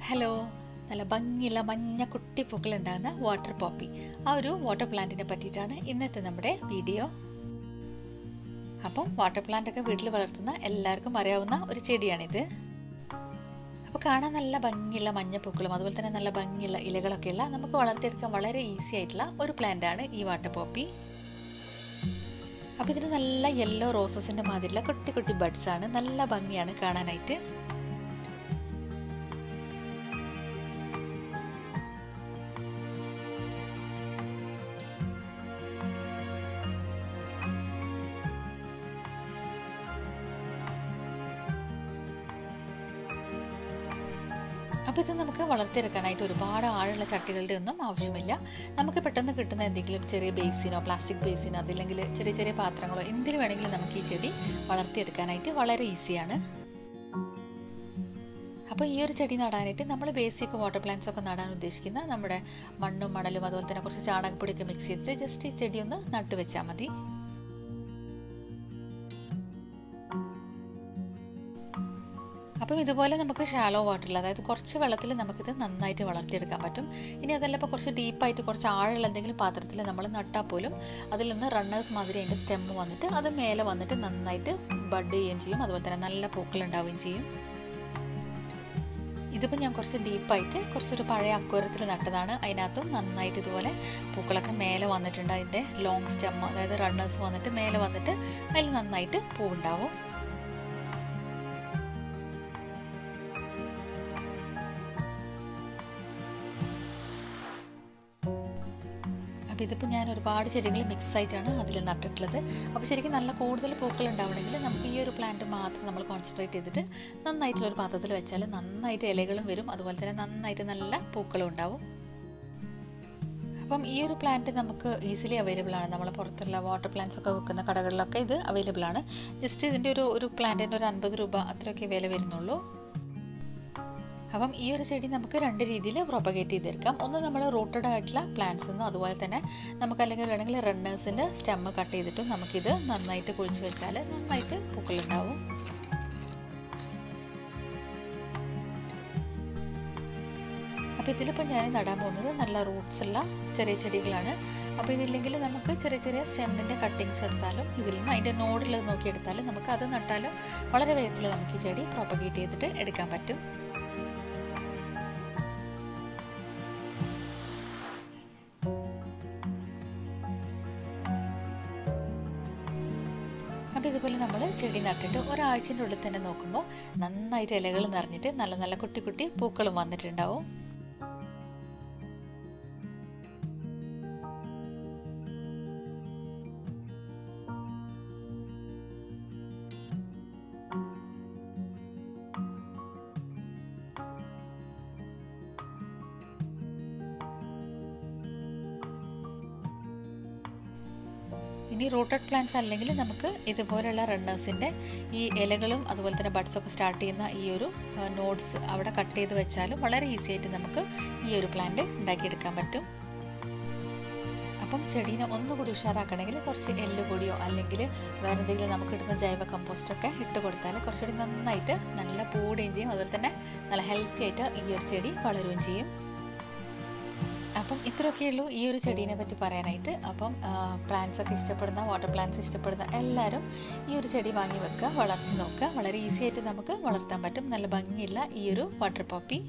hello നല്ല ഭംഗിയുള്ള മഞ്ഞ കുട്ടി പൂക്കൾ ഉണ്ടാകുന്ന വാട്ടർ പോപ്പി ആ ഒരു വാട്ടർ പ്ലാന്റിനെ പറ്റിയിട്ടാണ് ഇന്നത്തെ നമ്മുടെ വീഡിയോ അപ്പം വാട്ടർ പ്ലാന്റ് ഒക്കെ വീട്ടിൽ വളർത്തുന്ന എല്ലാവർക്കും അറിയാവുന്ന ഒരു ചെടിയാണിത് അപ്പോൾ കാണാൻ നല്ല ഭംഗിയുള്ള മഞ്ഞ പൂക്കളും അതുപോലെ തന്നെ നല്ല ഭംഗിയുള്ള ഇലകളൊക്കെയുള്ള നമുക്ക് വളർത്തിയെടുക്കാൻ വളരെ ഈസി ആയിട്ടുള്ള ഒരു പ്ലാന്റ് ആണ് ഈ വാട്ടർ പോപ്പി അപ്പോൾ ഇതിന് നല്ല യെല്ലോ റോസസിൻ്റെ മാതിരിയുള്ള കുട്ടി കുട്ടി ബഡ്സ് ആണ് നല്ല ഭംഗിയാണ് കാണാനായിട്ട് അപ്പോൾ ഇത് നമുക്ക് വളർത്തിയെടുക്കാനായിട്ട് ഒരുപാട് ആഴമുള്ള ചട്ടികളുടെ ഒന്നും ആവശ്യമില്ല നമുക്ക് പെട്ടെന്ന് കിട്ടുന്ന എന്തെങ്കിലും ചെറിയ ബേസിനോ പ്ലാസ്റ്റിക് ബേസിനോ അതില്ലെങ്കിൽ ചെറിയ ചെറിയ പാത്രങ്ങളോ എന്തിനു വേണമെങ്കിലും നമുക്ക് ഈ ചെടി വളർത്തിയെടുക്കാനായിട്ട് വളരെ ഈസിയാണ് അപ്പോൾ ഈ ഒരു ചെടി നടാനായിട്ട് നമ്മൾ ബേസിക് വാട്ടർ പ്ലാന്റ്സ് ഒക്കെ നടാൻ ഉദ്ദേശിക്കുന്ന നമ്മുടെ മണ്ണും മണലും അതുപോലെ തന്നെ കുറച്ച് ചാണകപ്പൊടിയൊക്കെ മിക്സ് ചെയ്തിട്ട് ജസ്റ്റ് ഈ ചെടി ഒന്ന് നട്ട് വെച്ചാൽ മതി അപ്പം ഇതുപോലെ നമുക്ക് ഷാലോ വാട്ടറിൽ അതായത് കുറച്ച് വെള്ളത്തിൽ നമുക്കിത് നന്നായിട്ട് വളർത്തിയെടുക്കാൻ പറ്റും ഇനി അതല്ല ഇപ്പോൾ കുറച്ച് ഡീപ്പായിട്ട് കുറച്ച് ആഴമുള്ള എന്തെങ്കിലും പാത്രത്തിൽ നമ്മൾ നട്ടാൽ പോലും അതിൽ നിന്ന് റണ്ണേഴ്സ് മാതിരി അതിൻ്റെ സ്റ്റെമ്മ് വന്നിട്ട് അത് മേലെ വന്നിട്ട് നന്നായിട്ട് ബഡ് ചെയ്യുകയും ചെയ്യും അതുപോലെ തന്നെ നല്ല പൂക്കൾ ഉണ്ടാവുകയും ചെയ്യും ഇതിപ്പോൾ ഞാൻ കുറച്ച് ഡീപ്പായിട്ട് കുറച്ചൊരു പഴയ അക്വരത്തിൽ നട്ടതാണ് അതിനകത്തും നന്നായിട്ട് ഇതുപോലെ പൂക്കളൊക്കെ മേലെ വന്നിട്ടുണ്ട് അതിൻ്റെ ലോങ് സ്റ്റെം അതായത് റണ്ണേഴ്സ് വന്നിട്ട് മേലെ വന്നിട്ട് അതിൽ നന്നായിട്ട് പൂവുണ്ടാവും അപ്പോൾ ഇതിപ്പോൾ ഞാൻ ഒരുപാട് ചെടികൾ മിക്സ് ആയിട്ടാണ് അതിൽ നട്ടിട്ടുള്ളത് അപ്പോൾ ശരിക്കും നല്ല കൂടുതൽ പൂക്കൾ ഉണ്ടാവണമെങ്കിൽ നമുക്ക് ഈ ഒരു പ്ലാന്റ് മാത്രം നമ്മൾ കോൺസെൻട്രേറ്റ് ചെയ്തിട്ട് നന്നായിട്ടുള്ള ഒരു പാത്രത്തിൽ വെച്ചാൽ നന്നായിട്ട് ഇലകളും വരും അതുപോലെ തന്നെ നന്നായിട്ട് നല്ല പൂക്കളും ഉണ്ടാവും അപ്പം ഈ ഒരു പ്ലാന്റ് നമുക്ക് ഈസിലി അവൈലബിൾ ആണ് നമ്മൾ പുറത്തുള്ള വാട്ടർ പ്ലാന്റ്സ് ഒക്കെ വെക്കുന്ന കടകളിലൊക്കെ ഇത് അവൈലബിൾ ആണ് ജസ്റ്റ് ഇതിൻ്റെ ഒരു ഒരു പ്ലാന്റിൻ്റെ ഒരു അൻപത് രൂപ അത്രയൊക്കെ വില വരുന്നുള്ളൂ അപ്പം ഈ ഒരു ചെടി നമുക്ക് രണ്ട് രീതിയിൽ പ്രൊപ്പഗേറ്റ് ചെയ്തെടുക്കാം ഒന്ന് നമ്മൾ റൂട്ടഡ് ആയിട്ടുള്ള പ്ലാന്റ്സ് നിന്നും അതുപോലെ തന്നെ നമുക്ക് അല്ലെങ്കിൽ വേണമെങ്കിൽ റണ്ണേഴ്സിൻ്റെ സ്റ്റെമ്മ് കട്ട് ചെയ്തിട്ടും നമുക്കിത് നന്നായിട്ട് കുഴിച്ച് വെച്ചാൽ നന്നായിട്ട് പൂക്കളുണ്ടാവും അപ്പോൾ ഇതിലിപ്പോൾ ഞാൻ നടാൻ പോകുന്നത് നല്ല റൂട്ട്സ് ഉള്ള ചെറിയ ചെടികളാണ് അപ്പോൾ ഇതില്ലെങ്കിൽ നമുക്ക് ചെറിയ ചെറിയ സ്റ്റെമ്മിൻ്റെ കട്ടിങ്സ് എടുത്താലും ഇതിൽ നിന്ന് അതിൻ്റെ നോഡിൽ നോക്കിയെടുത്താലും നമുക്ക് അത് നട്ടാലും വളരെ വേഗത്തിൽ നമുക്ക് ഈ ചെടി പ്രൊപ്പഗേറ്റ് ചെയ്തിട്ട് എടുക്കാൻ പറ്റും അപ്പോൾ ഇതുപോലെ നമ്മൾ ചെടി നട്ടിട്ട് ഒരാഴ്ചൻ്റെ ഉള്ളിൽ തന്നെ നോക്കുമ്പോൾ നന്നായിട്ട് ഇലകൾ നിറഞ്ഞിട്ട് നല്ല നല്ല കുട്ടി കുട്ടി പൂക്കളും വന്നിട്ടുണ്ടാവും ഇനി റൂട്ടഡ് പ്ലാന്റ്സ് അല്ലെങ്കിൽ നമുക്ക് ഇതുപോലെയുള്ള റണ്ണേഴ്സിൻ്റെ ഈ ഇലകളും അതുപോലെ തന്നെ ബഡ്സ് ഒക്കെ സ്റ്റാർട്ട് ചെയ്യുന്ന ഈ ഒരു നോട്ട്സ് അവിടെ കട്ട് ചെയ്ത് വെച്ചാലും വളരെ ഈസി ആയിട്ട് നമുക്ക് ഈ ഒരു പ്ലാന്റ് ഉണ്ടാക്കിയെടുക്കാൻ പറ്റും അപ്പം ചെടീനെ ഒന്നുകൂടി ഉഷാറാക്കണമെങ്കിൽ കുറച്ച് എല്ലുപൊടിയോ അല്ലെങ്കിൽ വേറെ എന്തെങ്കിലും നമുക്ക് ഇടുന്ന ജൈവ കമ്പോസ്റ്റൊക്കെ ഇട്ട് കൊടുത്താൽ കുറച്ചുകൂടി നന്നായിട്ട് നല്ല പൂടുകയും ചെയ്യും അതുപോലെ തന്നെ നല്ല ഹെൽത്തി ആയിട്ട് ഈ ഒരു ചെടി വളരുകയും ചെയ്യും അപ്പം ഇത്രയൊക്കെയുള്ളൂ ഈ ഒരു ചെടീനെ പറ്റി പറയാനായിട്ട് അപ്പം പ്ലാന്റ്സ് ഒക്കെ ഇഷ്ടപ്പെടുന്ന വാട്ടർ പ്ലാന്റ്സ് ഇഷ്ടപ്പെടുന്ന എല്ലാവരും ഈ ഒരു ചെടി വാങ്ങി വെക്കുക വളർത്തി നോക്കുക വളരെ ഈസി ആയിട്ട് നമുക്ക് വളർത്താൻ പറ്റും നല്ല ഭംഗിയുള്ള ഈ ഒരു വാട്ടർ പോപ്പി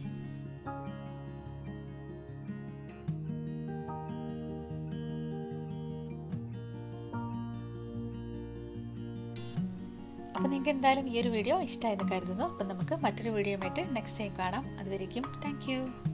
അപ്പോൾ നിങ്ങൾക്ക് എന്തായാലും ഈ ഒരു വീഡിയോ ഇഷ്ടമായെന്ന് കരുതുന്നു അപ്പം നമുക്ക് മറ്റൊരു വീഡിയോയുമായിട്ട് നെക്സ്റ്റ് ടൈം കാണാം അതുവരേക്കും താങ്ക്